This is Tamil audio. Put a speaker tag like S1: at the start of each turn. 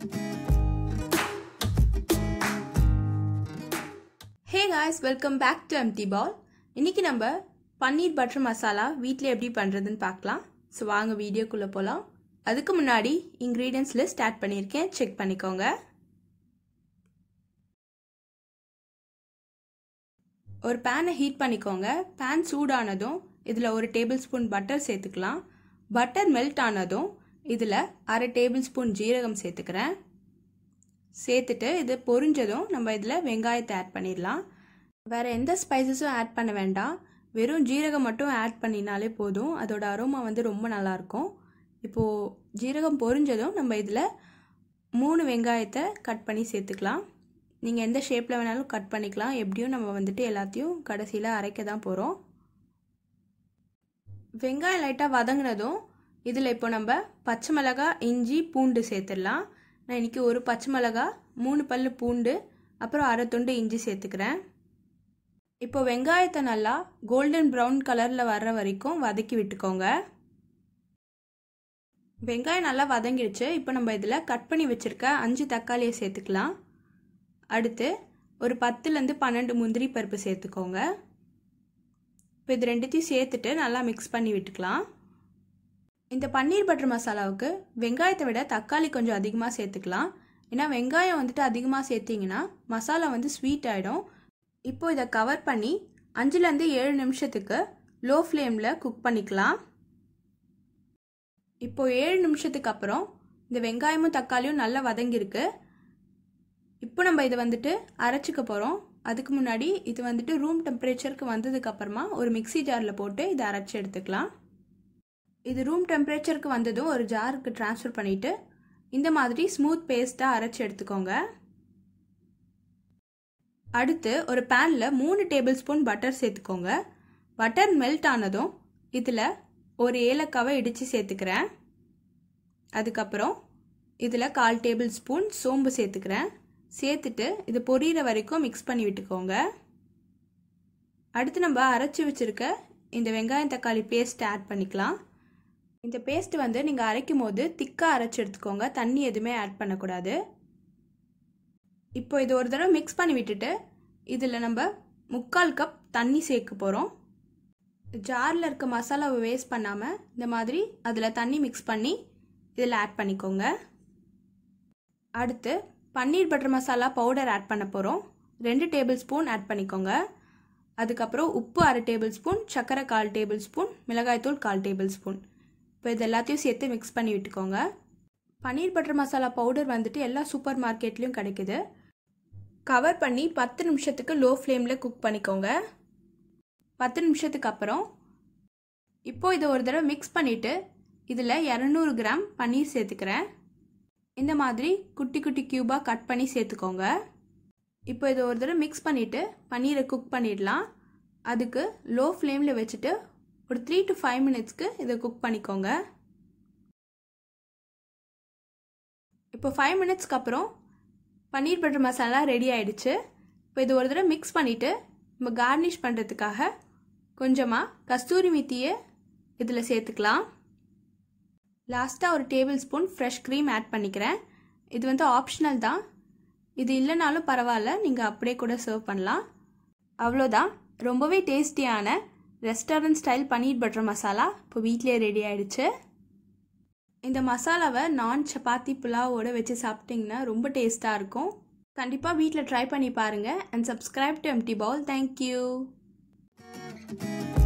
S1: hey guys welcome back to empty bowl இன்னைக்கு நம்ம பன்னீர் பட்டர் மசாலா வீட்டில் எப்படி பண்ணுறதுன்னு பார்க்கலாம் ஸோ வாங்க வீடியோக்குள்ளே போகலாம் அதுக்கு முன்னாடி இன்க்ரீடியன்ஸ் லிஸ்ட் ஆட் பண்ணியிருக்கேன் செக் பண்ணிக்கோங்க ஒரு பேனை ஹீட் பண்ணிக்கோங்க பேன் சூடானதும் இதில் ஒரு டேபிள் ஸ்பூன் பட்டர் சேர்த்துக்கலாம் பட்டர் மெல்ட் ஆனதும் இதில் அரை டேபிள் ஸ்பூன் ஜீரகம் சேர்த்துக்கிறேன் சேர்த்துட்டு இது பொரிஞ்சதும் நம்ம இதில் வெங்காயத்தை ஆட் பண்ணிடலாம் வேறு எந்த ஸ்பைசஸும் ஆட் பண்ண வேண்டாம் வெறும் ஜீரகம் மட்டும் ஆட் பண்ணினாலே போதும் அதோட அரோமா வந்து ரொம்ப நல்லாயிருக்கும் இப்போது ஜீரகம் பொரிஞ்சதும் நம்ம இதில் மூணு வெங்காயத்தை கட் பண்ணி சேர்த்துக்கலாம் நீங்கள் எந்த ஷேப்பில் வேணாலும் கட் பண்ணிக்கலாம் எப்படியும் நம்ம வந்துட்டு எல்லாத்தையும் கடைசியில் அரைக்க தான் போகிறோம் வெங்காயம் லைட்டாக வதங்கினதும் இதில் இப்போ நம்ம பச்சை மிளகா இஞ்சி பூண்டு சேர்த்துடலாம் நான் இன்றைக்கி ஒரு பச்சை மிளகா மூணு பல் பூண்டு அப்புறம் அரை துண்டு இஞ்சி சேர்த்துக்கிறேன் இப்போ வெங்காயத்தை நல்லா கோல்டன் ப்ரௌன் கலரில் வர்ற வரைக்கும் வதக்கி விட்டுக்கோங்க வெங்காயம் நல்லா வதங்கிடுச்சு இப்போ நம்ம இதில் கட் பண்ணி வச்சுருக்க அஞ்சு தக்காளியை சேர்த்துக்கலாம் அடுத்து ஒரு பத்துலேருந்து பன்னெண்டு முந்திரி பருப்பு சேர்த்துக்கோங்க இப்போ இது ரெண்டுத்தையும் சேர்த்துட்டு நல்லா மிக்ஸ் பண்ணி விட்டுக்கலாம் இந்த பன்னீர் பட்டர் மசாலாவுக்கு வெங்காயத்தை விட தக்காளி கொஞ்சம் அதிகமாக சேர்த்துக்கலாம் ஏன்னா வெங்காயம் வந்துட்டு அதிகமாக சேர்த்திங்கன்னா மசாலா வந்து ஸ்வீட் ஆகிடும் இப்போ இதை கவர் பண்ணி அஞ்சுலேருந்து ஏழு நிமிஷத்துக்கு லோ ஃப்ளேமில் குக் பண்ணிக்கலாம் இப்போ ஏழு நிமிஷத்துக்கு அப்புறம் இந்த வெங்காயமும் தக்காளியும் நல்லா வதங்கியிருக்கு இப்போ நம்ம இதை வந்துட்டு அரைச்சிக்க போகிறோம் அதுக்கு முன்னாடி இது வந்துட்டு ரூம் டெம்பரேச்சருக்கு வந்ததுக்கு அப்புறமா ஒரு மிக்சி ஜாரில் போட்டு இதை அரைச்சி எடுத்துக்கலாம் இது ரூம் டெம்பரேச்சருக்கு வந்ததும் ஒரு ஜாருக்கு ட்ரான்ஸ்ஃபர் பண்ணிவிட்டு இந்த மாதிரி ஸ்மூத் பேஸ்ட்டாக அரைச்சி எடுத்துக்கோங்க அடுத்து ஒரு பேனில் மூணு டேபிள் ஸ்பூன் பட்டர் சேர்த்துக்கோங்க பட்டர் மெல்ட் ஆனதும் இதில் ஒரு ஏலக்காவை இடித்து சேர்த்துக்கிறேன் அதுக்கப்புறம் இதில் கால் டேபிள் ஸ்பூன் சோம்பு சேர்த்துக்கிறேன் சேர்த்துட்டு இது பொரியிற வரைக்கும் மிக்ஸ் பண்ணி விட்டுக்கோங்க அடுத்து நம்ம அரைச்சி வச்சுருக்க இந்த வெங்காயம் தக்காளி பேஸ்ட் ஆட் பண்ணிக்கலாம் இந்த பேஸ்ட் வந்து நீங்கள் அரைக்கும் போது திக்காக அரைச்சி எடுத்துக்கோங்க தண்ணி எதுவுமே ஆட் பண்ணக்கூடாது இப்போ இது ஒரு தடவை மிக்ஸ் பண்ணி விட்டுட்டு இதில் நம்ம முக்கால் கப் தண்ணி சேர்க்க போகிறோம் ஜாரில் இருக்க மசாலாவை வேஸ்ட் பண்ணாமல் இந்த மாதிரி அதில் தண்ணி மிக்ஸ் பண்ணி இதில் ஆட் பண்ணிக்கோங்க அடுத்து paneer butter masala powder add பண்ண போகிறோம் ரெண்டு டேபிள் ஸ்பூன் ஆட் பண்ணிக்கோங்க அதுக்கப்புறம் உப்பு அரை டேபிள் ஸ்பூன் சர்க்கரை கால் டேபிள் ஸ்பூன் மிளகாய்த்தூள் கால் டேபிள் ஸ்பூன் இப்போ இது எல்லாத்தையும் சேர்த்து மிக்ஸ் பண்ணி விட்டுக்கோங்க பன்னீர் பட்டர் மசாலா பவுடர் வந்துட்டு எல்லா சூப்பர் மார்க்கெட்லேயும் கிடைக்குது கவர் பண்ணி பத்து நிமிஷத்துக்கு லோ ஃப்ளேமில் குக் பண்ணிக்கோங்க பத்து நிமிஷத்துக்கு அப்புறம் இப்போது இதை ஒரு தடவை மிக்ஸ் பண்ணிவிட்டு இதில் இரநூறு கிராம் பன்னீர் சேர்த்துக்கிறேன் இந்த மாதிரி குட்டி குட்டி க்யூபாக கட் பண்ணி சேர்த்துக்கோங்க இப்போ இதை ஒரு தடவை மிக்ஸ் பண்ணிவிட்டு பன்னீரை குக் பண்ணிடலாம் அதுக்கு லோ ஃப்ளேமில் வச்சுட்டு ஒரு த்ரீ டு ஃபைவ் மினிட்ஸ்க்கு இதை குக் பண்ணிக்கோங்க இப்போ ஃபைவ் மினிட்ஸ்க்கு அப்புறம் பன்னீர் பட்டர் மசாலா ரெடி ஆயிடுச்சு இப்போ இது ஒரு தடவை மிக்ஸ் பண்ணிவிட்டு நம்ம கார்னிஷ் பண்ணுறதுக்காக கொஞ்சமாக கஸ்தூரி மீத்தியை இதில் சேர்த்துக்கலாம் லாஸ்ட்டாக ஒரு tablespoon fresh cream add பண்ணிக்கிறேன் இது வந்து ஆப்ஷனல் தான் இது இல்லைனாலும் பரவாயில்ல நீங்கள் அப்படியே கூட சர்வ் பண்ணலாம் அவ்வளோதான் ரொம்பவே டேஸ்டியான restaurant style paneer butter masala இப்போ வீட்லேயே ரெடி ஆயிடுச்சு இந்த மசாலாவை நான் சப்பாத்தி புலாவோட வச்சு சாப்பிட்டிங்கன்னா ரொம்ப டேஸ்ட்டாக இருக்கும் கண்டிப்பாக வீட்டில் ட்ரை பண்ணி பாருங்கள் and subscribe to empty bowl thank you